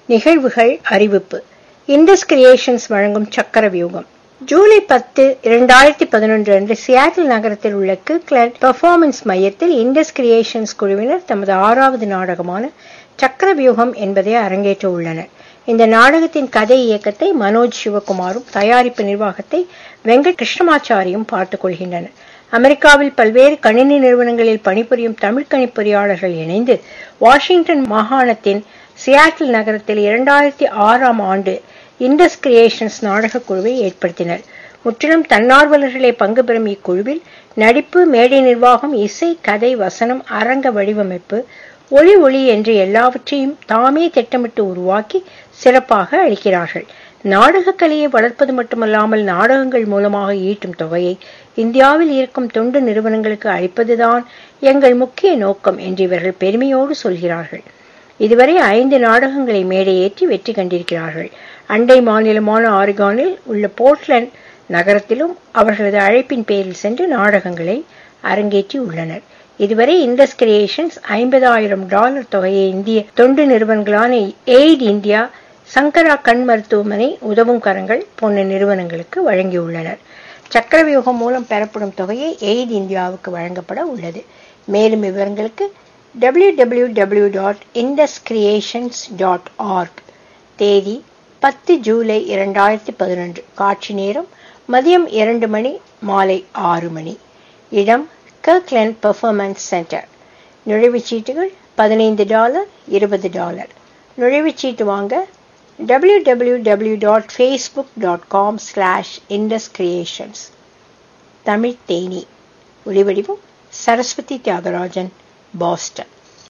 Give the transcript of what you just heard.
நிகழ்வுகள் அறிவிப்பு Indies creations வழங்கும் சக்கர வியூகம் ஜூலை பத்து இரண்டாயிரத்தி பதினொன்று அன்று சியாட்டில் நகரத்தில் உள்ள கிர்க்லேண்ட் பெர்ஃபார்மன்ஸ் மையத்தில் இண்டஸ் கிரியேஷன்ஸ் குழுவினர் தமது ஆறாவது நாடகமான சக்கர வியூகம் என்பதை அரங்கேற்ற உள்ளனர் இந்த நாடகத்தின் கதை இயக்கத்தை மனோஜ் சிவகுமாரும் தயாரிப்பு நிர்வாகத்தை வெங்கட் கிருஷ்ணமாச்சாரியும் பார்த்துக் கொள்கின்றனர் அமெரிக்காவில் பல்வேறு கணினி நிறுவனங்களில் பணிபுரியும் தமிழ் கணிப்பொறியாளர்கள் இணைந்து வாஷிங்டன் மாகாணத்தின் சியாட்டில் நகரத்தில் இரண்டாயிரத்தி ஆறாம் ஆண்டு இண்டஸ் கிரியேஷன்ஸ் நாடகக் குழுவை ஏற்படுத்தினர் முற்றிலும் தன்னார்வலர்களை பங்கு பெறும் இக்குழுவில் நடிப்பு மேடை நிர்வாகம் இசை கதை வசனம் அரங்க வடிவமைப்பு ஒளி ஒளி என்று எல்லாவற்றையும் தாமே திட்டமிட்டு உருவாக்கி சிறப்பாக அளிக்கிறார்கள் நாடகக் கலையை வளர்ப்பது மட்டுமல்லாமல் நாடகங்கள் மூலமாக ஈட்டும் தொகையை இந்தியாவில் இருக்கும் தொண்டு நிறுவனங்களுக்கு அளிப்பதுதான் எங்கள் முக்கிய நோக்கம் என்று இவர்கள் பெருமையோடு சொல்கிறார்கள் இதுவரை ஐந்து நாடகங்களை மேடையேற்றி வெற்றி கண்டிருக்கிறார்கள் அண்டை மாநிலமான ஆரிகானில் உள்ள போர்ட்லண்ட் நகரத்திலும் அவர்களது அழைப்பின் பேரில் சென்று நாடகங்களை அரங்கேற்றி உள்ளனர் இதுவரை இண்டஸ் கிரியேஷன்ஸ் ஐம்பதாயிரம் டாலர் தொகையை இந்திய தொண்டு நிறுவனங்களான எய்ட் இந்தியா சங்கரா கண் மருத்துவமனை உதவும் கரங்கள் போன்ற நிறுவனங்களுக்கு வழங்கியுள்ளனர் சக்கரவியூகம் மூலம் பெறப்படும் தொகையை எய்ட் இந்தியாவுக்கு வழங்கப்பட உள்ளது மேலும் விவரங்களுக்கு W W W dot Indus creations dot org தேதி பத்து ஜூலை இரண்டாயிரத்தி பதினொன்று காட்சி நேரம் மதியம் இரண்டு மணி மாலை ஆறு மணி இடம் கர்க்லேண்ட் பெர்ஃபார்மன்ஸ் சென்டர் நுழைவுச் சீட்டுகள் பதினைந்து டாலர் இருபது டாலர் நுழைவுச் சீட்டு வாங்க W W W dot Facebook dot com slash Indus creations Tamil தேனி ஒளிவடிவம் சரஸ்வதி தியாகராஜன் பாஸ்டன்